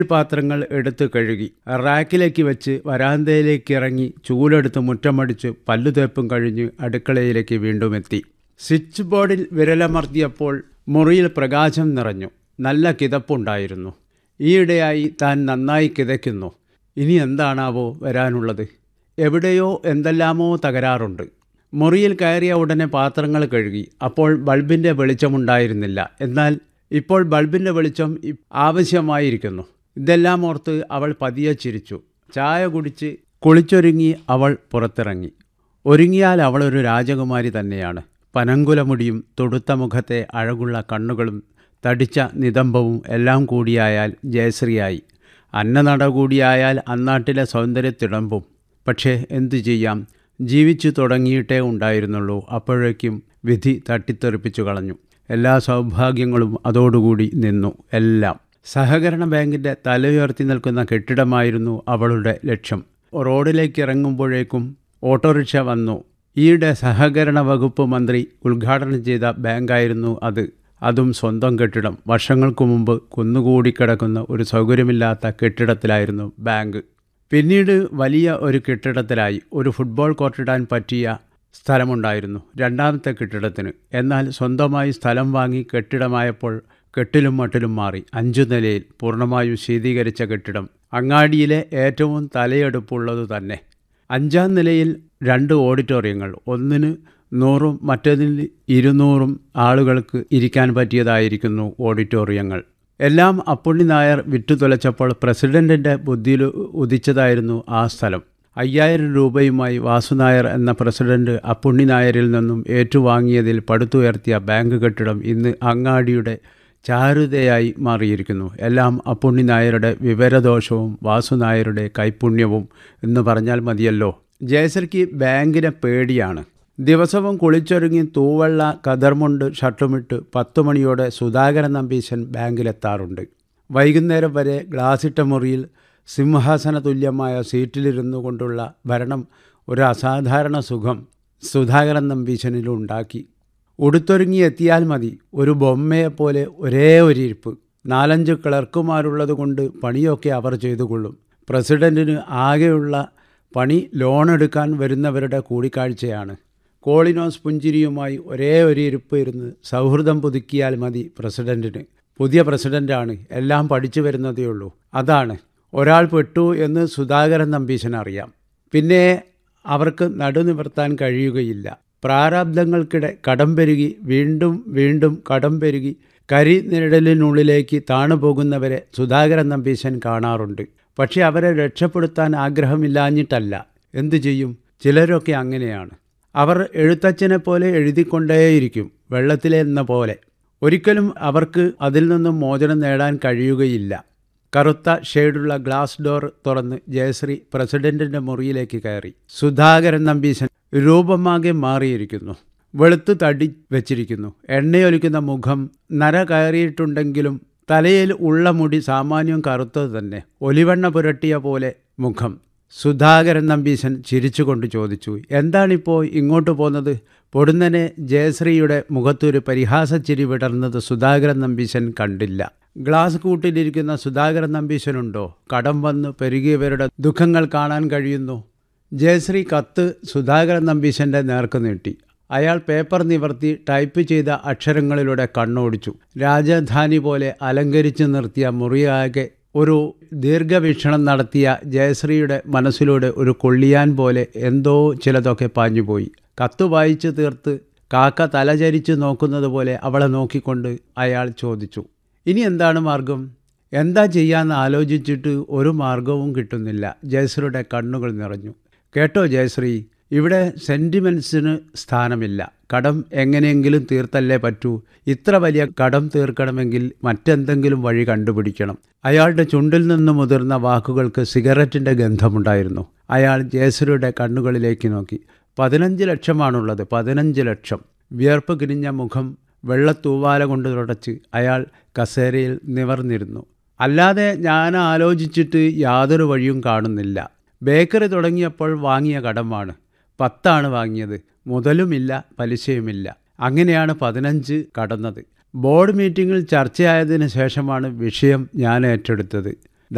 പാത്രങ്ങൾ എടുത്ത് കഴുകി റാക്കിലേക്ക് വെച്ച് വരാന്തയിലേക്ക് ഇറങ്ങി ചൂലെടുത്ത് മുറ്റമടിച്ച് പല്ലുതേപ്പും കഴിഞ്ഞ് അടുക്കളയിലേക്ക് വീണ്ടും എത്തി സ്വിച്ച് ബോർഡിൽ വിരലമർത്തിയപ്പോൾ മുറിയിൽ പ്രകാശം നിറഞ്ഞു നല്ല കിതപ്പുണ്ടായിരുന്നു ഈയിടെയായി താൻ നന്നായി കിതയ്ക്കുന്നു ഇനി എന്താണാവോ വരാനുള്ളത് എവിടെയോ എന്തെല്ലാമോ തകരാറുണ്ട് മുറിയിൽ കയറിയ ഉടനെ പാത്രങ്ങൾ കഴുകി അപ്പോൾ ബൾബിൻ്റെ വെളിച്ചമുണ്ടായിരുന്നില്ല എന്നാൽ ഇപ്പോൾ ബൾബിൻ്റെ വെളിച്ചം ഇ- ആവശ്യമായിരിക്കുന്നു ഇതെല്ലാം ഓർത്ത് അവൾ പതിയെ ചിരിച്ചു ചായ കുടിച്ച് കുളിച്ചൊരുങ്ങി അവൾ പുറത്തിറങ്ങി ഒരുങ്ങിയാൽ അവൾ ഒരു രാജകുമാരി തന്നെയാണ് പനങ്കുലമുടിയും തൊടുത്ത മുഖത്തെ അഴകുള്ള കണ്ണുകളും തടിച്ച നിതംബവും എല്ലാം കൂടിയായാൽ ജയശ്രീയായി അന്നനട കൂടിയായാൽ അന്നാട്ടിലെ സൗന്ദര്യത്തിടമ്പും പക്ഷേ എന്തു ചെയ്യാം ജീവിച്ചു തുടങ്ങിയിട്ടേ ഉണ്ടായിരുന്നുള്ളൂ അപ്പോഴേക്കും വിധി തട്ടിത്തെറിപ്പിച്ചു കളഞ്ഞു എല്ലാ സൗഭാഗ്യങ്ങളും അതോടുകൂടി നിന്നു എല്ലാം സഹകരണ ബാങ്കിൻ്റെ തലയുയർത്തി നിൽക്കുന്ന കെട്ടിടമായിരുന്നു അവളുടെ ലക്ഷ്യം റോഡിലേക്ക് ഇറങ്ങുമ്പോഴേക്കും ഓട്ടോറിക്ഷ വന്നു ഈയിടെ സഹകരണ വകുപ്പ് മന്ത്രി ഉദ്ഘാടനം ചെയ്ത ബാങ്കായിരുന്നു അത് അതും സ്വന്തം കെട്ടിടം വർഷങ്ങൾക്ക് മുമ്പ് കുന്നുകൂടി കിടക്കുന്ന ഒരു സൗകര്യമില്ലാത്ത കെട്ടിടത്തിലായിരുന്നു ബാങ്ക് പിന്നീട് വലിയ ഒരു കെട്ടിടത്തിലായി ഒരു ഫുട്ബോൾ കോർട്ടിടാൻ പറ്റിയ സ്ഥലമുണ്ടായിരുന്നു രണ്ടാമത്തെ കെട്ടിടത്തിന് എന്നാൽ സ്വന്തമായി സ്ഥലം വാങ്ങി കെട്ടിടമായപ്പോൾ കെട്ടിലും മട്ടിലും മാറി അഞ്ചു നിലയിൽ പൂർണ്ണമായും ശീതീകരിച്ച കെട്ടിടം അങ്ങാടിയിലെ ഏറ്റവും തലയെടുപ്പുള്ളത് തന്നെ അഞ്ചാം നിലയിൽ രണ്ട് ഓഡിറ്റോറിയങ്ങൾ ഒന്നിന് നൂറും മറ്റേതിന് ഇരുന്നൂറും ആളുകൾക്ക് ഇരിക്കാൻ പറ്റിയതായിരിക്കുന്നു ഓഡിറ്റോറിയങ്ങൾ എല്ലാം അപ്പുണ്ണി നായർ വിറ്റുതുലച്ചപ്പോൾ പ്രസിഡന്റിന്റെ ബുദ്ധിയിൽ ഉദിച്ചതായിരുന്നു ആ സ്ഥലം അയ്യായിരം രൂപയുമായി വാസുനായർ എന്ന പ്രസിഡന്റ് അപ്പുണ്ണി നായരിൽ നിന്നും ഏറ്റുവാങ്ങിയതിൽ പടുത്തുയർത്തിയ ബാങ്ക് കെട്ടിടം ഇന്ന് അങ്ങാടിയുടെ ചാരുതയായി മാറിയിരിക്കുന്നു എല്ലാം അപ്പുണ്ണി നായരുടെ വിവരദോഷവും വാസുനായരുടെ കൈപുണ്യവും എന്ന് പറഞ്ഞാൽ മതിയല്ലോ ജയശ്രീക്ക് ബാങ്കിനെ പേടിയാണ് ദിവസവും കുളിച്ചൊരുങ്ങി തൂവെള്ള കതർമുണ്ട് ഷർട്ടുമിട്ട് പത്തു മണിയോടെ സുധാകരൻ നമ്പീശൻ ബാങ്കിലെത്താറുണ്ട് വൈകുന്നേരം വരെ ഗ്ലാസിട്ട മുറിയിൽ സിംഹാസന തുല്യമായ സീറ്റിലിരുന്നു കൊണ്ടുള്ള ഭരണം ഒരു അസാധാരണ സുഖം സുധാകരൻ നമ്പീശനിലുണ്ടാക്കി ഉടുത്തൊരുങ്ങി എത്തിയാൽ മതി ഒരു ബൊമ്മയെപ്പോലെ ഒരേ ഒരു ഇരിപ്പ് നാലഞ്ച് ക്ലർക്കുമാരുള്ളത് കൊണ്ട് പണിയൊക്കെ അവർ ചെയ്തുകൊള്ളും പ്രസിഡന്റിന് ആകെയുള്ള പണി ലോൺ എടുക്കാൻ വരുന്നവരുടെ കൂടിക്കാഴ്ചയാണ് കോളിനോസ് പുഞ്ചിരിയുമായി ഒരേ ഒരു ഇരിപ്പ് ഇരുന്ന് സൗഹൃദം പുതുക്കിയാൽ മതി പ്രസിഡന്റിന് പുതിയ പ്രസിഡന്റാണ് എല്ലാം പഠിച്ചു വരുന്നതേ ഉള്ളൂ അതാണ് ഒരാൾ പെട്ടു എന്ന് സുധാകരൻ നമ്പീശൻ അറിയാം പിന്നെ അവർക്ക് നടുനിവർത്താൻ കഴിയുകയില്ല പ്രാരാബ്ദങ്ങൾക്കിടെ കടം പെരുകി വീണ്ടും വീണ്ടും കടം പെരുകി കരി നിഴലിനുള്ളിലേക്ക് താണുപോകുന്നവരെ സുധാകരൻ നമ്പീശൻ കാണാറുണ്ട് പക്ഷെ അവരെ രക്ഷപ്പെടുത്താൻ ആഗ്രഹമില്ലാഞ്ഞിട്ടല്ല എന്തു ചെയ്യും ചിലരൊക്കെ അങ്ങനെയാണ് അവർ എഴുത്തച്ഛനെ പോലെ എഴുതിക്കൊണ്ടേയിരിക്കും വെള്ളത്തിലെ എന്ന പോലെ ഒരിക്കലും അവർക്ക് അതിൽ നിന്നും മോചനം നേടാൻ കഴിയുകയില്ല കറുത്ത ഷെയ്ഡുള്ള ഗ്ലാസ് ഡോർ തുറന്ന് ജയശ്രീ പ്രസിഡന്റിന്റെ മുറിയിലേക്ക് കയറി സുധാകരൻ നമ്പീശൻ രൂപമാകെ മാറിയിരിക്കുന്നു വെളുത്ത് തടി വെച്ചിരിക്കുന്നു എണ്ണയൊലിക്കുന്ന മുഖം നര കയറിയിട്ടുണ്ടെങ്കിലും തലയിൽ ഉള്ള മുടി സാമാന്യം കറുത്തത് തന്നെ ഒലിവെണ്ണ പുരട്ടിയ പോലെ മുഖം സുധാകരൻ നമ്പീശൻ ചിരിച്ചുകൊണ്ട് ചോദിച്ചു എന്താണിപ്പോൾ ഇങ്ങോട്ട് പോന്നത് പൊടുന്നനെ ജയശ്രീയുടെ മുഖത്തൊരു പരിഹാസച്ചിരി വിടർന്നത് സുധാകരൻ നമ്പീശൻ കണ്ടില്ല ഗ്ലാസ് കൂട്ടിലിരിക്കുന്ന സുധാകരൻ നമ്പീശനുണ്ടോ കടം വന്ന് പെരുകിയവരുടെ ദുഃഖങ്ങൾ കാണാൻ കഴിയുന്നു ജയശ്രീ കത്ത് സുധാകരൻ നമ്പീശൻ്റെ നേർക്ക് നീട്ടി അയാൾ പേപ്പർ നിവർത്തി ടൈപ്പ് ചെയ്ത അക്ഷരങ്ങളിലൂടെ കണ്ണോടിച്ചു രാജധാനി പോലെ അലങ്കരിച്ചു നിർത്തിയ മുറിയാകെ ഒരു ദീർഘവീക്ഷണം നടത്തിയ ജയശ്രീയുടെ മനസ്സിലൂടെ ഒരു കൊള്ളിയാൻ പോലെ എന്തോ ചിലതൊക്കെ പാഞ്ഞുപോയി കത്ത് വായിച്ചു തീർത്ത് കാക്ക തലചരിച്ച് നോക്കുന്നത് പോലെ അവളെ നോക്കിക്കൊണ്ട് അയാൾ ചോദിച്ചു ഇനി എന്താണ് മാർഗം എന്താ ചെയ്യാന്ന് ആലോചിച്ചിട്ട് ഒരു മാർഗവും കിട്ടുന്നില്ല ജയശ്രീയുടെ കണ്ണുകൾ നിറഞ്ഞു കേട്ടോ ജയശ്രീ ഇവിടെ സെൻറ്റിമെൻറ്റ്സിന് സ്ഥാനമില്ല കടം എങ്ങനെയെങ്കിലും തീർത്തല്ലേ പറ്റൂ ഇത്ര വലിയ കടം തീർക്കണമെങ്കിൽ മറ്റെന്തെങ്കിലും വഴി കണ്ടുപിടിക്കണം അയാളുടെ ചുണ്ടിൽ നിന്ന് മുതിർന്ന വാക്കുകൾക്ക് സിഗരറ്റിൻ്റെ ഗന്ധമുണ്ടായിരുന്നു അയാൾ ജയശ്രീയുടെ കണ്ണുകളിലേക്ക് നോക്കി പതിനഞ്ച് ലക്ഷമാണുള്ളത് പതിനഞ്ച് ലക്ഷം വിയർപ്പ് കിരിഞ്ഞ മുഖം വെള്ളത്തൂവാല കൊണ്ട് തുടച്ച് അയാൾ കസേരയിൽ നിവർന്നിരുന്നു അല്ലാതെ ഞാൻ ആലോചിച്ചിട്ട് യാതൊരു വഴിയും കാണുന്നില്ല ബേക്കറി തുടങ്ങിയപ്പോൾ വാങ്ങിയ കടമാണ് പത്താണ് വാങ്ങിയത് മുതലുമില്ല പലിശയുമില്ല അങ്ങനെയാണ് പതിനഞ്ച് കടന്നത് ബോർഡ് മീറ്റിങ്ങിൽ ചർച്ചയായതിനു ശേഷമാണ് വിഷയം ഞാൻ ഏറ്റെടുത്തത്